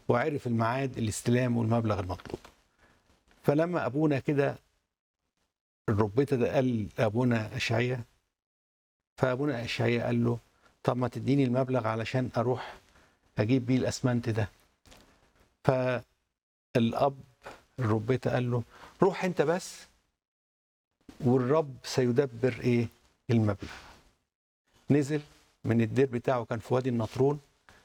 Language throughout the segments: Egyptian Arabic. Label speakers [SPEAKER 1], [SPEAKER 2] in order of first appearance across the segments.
[SPEAKER 1] وعرف الميعاد الاستلام والمبلغ المطلوب فلما ابونا كده الربيطه ده قال لابونا اشعياء فابونا اشعياء قال له طب ما تديني المبلغ علشان اروح اجيب بيه الاسمنت ده فالاب الربيطه قال له روح انت بس والرب سيدبر ايه المبلغ نزل من الدير بتاعه كان في وادي النطرون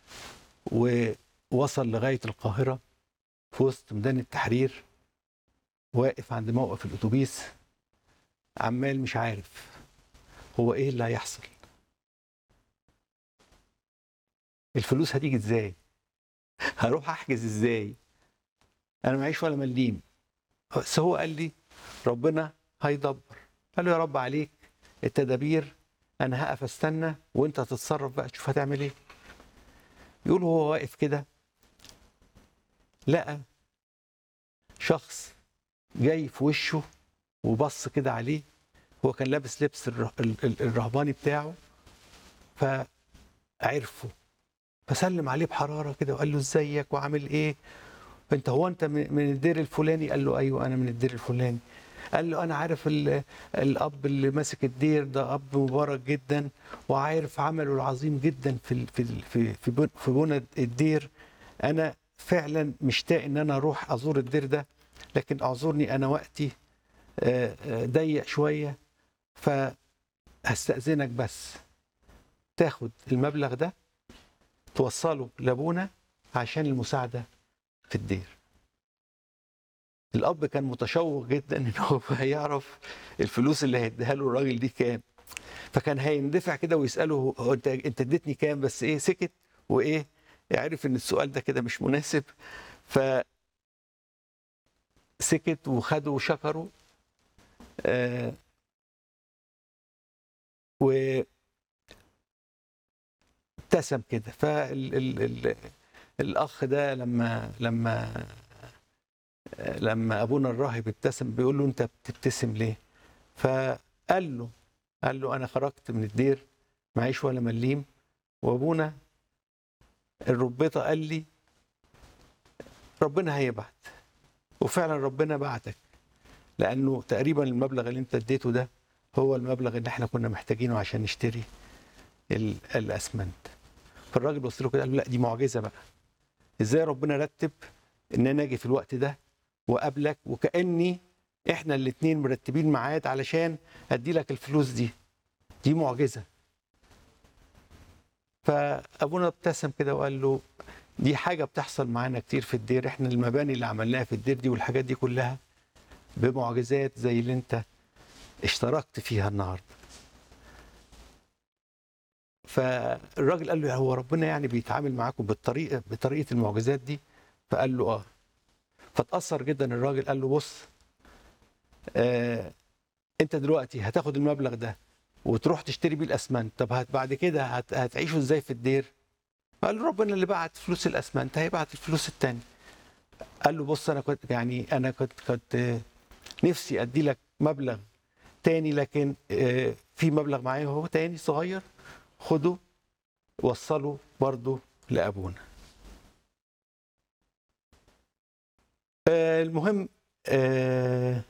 [SPEAKER 1] ووصل لغايه القاهره في وسط ميدان التحرير واقف عند موقف الاتوبيس عمال مش عارف هو ايه اللي هيحصل الفلوس هتيجي ازاي هروح احجز ازاي انا معيش ولا مليم بس هو قال لي ربنا هيدبر قال له يا رب عليك التدابير انا هقف استنى وانت هتتصرف بقى تشوف هتعمل ايه يقول هو واقف كده لقى شخص جاي في وشه وبص كده عليه هو كان لابس لبس الره- ال- ال- الرهباني بتاعه فعرفه فسلم عليه بحراره كده وقال له ازيك وعامل ايه انت هو انت من من الدير الفلاني قال له ايوه انا من الدير الفلاني قال له انا عارف ال- الاب اللي ماسك الدير ده اب مبارك جدا وعارف عمله العظيم جدا في ال- في ال- في في بن- في بنى الدير انا فعلا مشتاق ان انا اروح ازور الدير ده لكن اعذرني انا وقتي آه، آه، ضيق شويه فهستأذنك بس تاخد المبلغ ده توصله لابونا عشان المساعده في الدير الاب كان متشوق جدا ان هو هيعرف الفلوس اللي هيديها له الراجل دي كام فكان هيندفع كده ويساله هو انت انت اديتني كام بس ايه سكت وايه عرف ان السؤال ده كده مش مناسب ف سكت وخده وشكره آه و ابتسم كده فال ال ال الاخ ده لما لما لما ابونا الراهب ابتسم بيقول له انت بتبتسم ليه فقال له قال له انا خرجت من الدير معيش ولا مليم وابونا الربيطه قال لي ربنا هيبعت وفعلا ربنا بعتك لانه تقريبا المبلغ اللي انت اديته ده هو المبلغ اللي احنا كنا محتاجينه عشان نشتري ال- الاسمنت فالراجل بص له كده قال له لا دي معجزه بقى ازاي ربنا رتب ان انا اجي في الوقت ده وقابلك وكاني احنا الاتنين مرتبين ميعاد علشان ادي لك الفلوس دي دي معجزه فابونا ابتسم كده وقال له دي حاجه بتحصل معانا كتير في الدير احنا المباني اللي عملناها في الدير دي والحاجات دي كلها بمعجزات زي اللي انت اشتركت فيها النهارده فالراجل قال له هو ربنا يعني بيتعامل معاكم بالطريقه بطريقه المعجزات دي فقال له اه فتاثر جدا الراجل قال له بص آه انت دلوقتي هتاخد المبلغ ده وتروح تشتري بيه الاسمنت طب هت بعد كده هت هتعيشوا ازاي في الدير قال له ربنا اللي بعت فلوس الاسمنت هيبعت الفلوس التانية قال له بص انا كنت يعني انا كنت كنت آه، نفسي ادي لك مبلغ تاني لكن آه، في مبلغ معايا هو تاني صغير خده وصله برضه لابونا آه، المهم آه،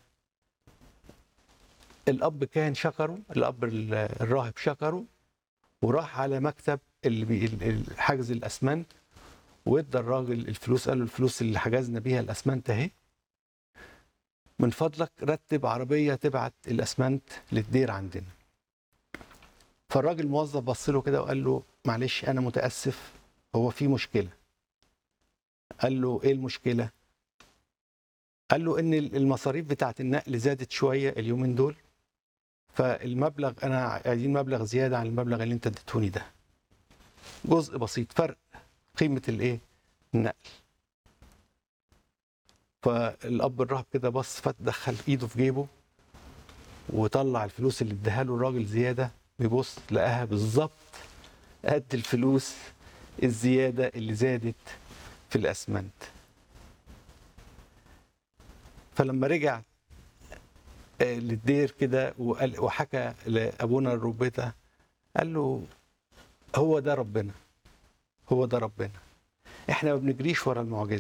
[SPEAKER 1] الاب كان شكره الاب ال- الراهب شكره وراح على مكتب اللي بي ال- ال- حجز الاسمنت وادى الراجل الفلوس قال له الفلوس اللي حجزنا بيها الاسمنت اهي من فضلك رتب عربيه تبعت الاسمنت للدير عندنا فالراجل الموظف بص له كده وقال له معلش انا متاسف هو في مشكله قال له ايه المشكله قال له ان المصاريف بتاعت النقل زادت شويه اليومين دول فالمبلغ انا عايزين مبلغ زياده عن المبلغ اللي انت اديتوني ده جزء بسيط فرق قيمه الايه النقل فالاب الراهب كده بص فدخل ايده في جيبه وطلع الفلوس اللي اداها له الراجل زياده بيبص لقاها بالظبط قد الفلوس الزياده اللي زادت في الاسمنت فلما رجع آه، للدير كده وقال وحكى لابونا الربيطه قال له هو ده ربنا هو ده ربنا احنا ما بنجريش ورا المعجزه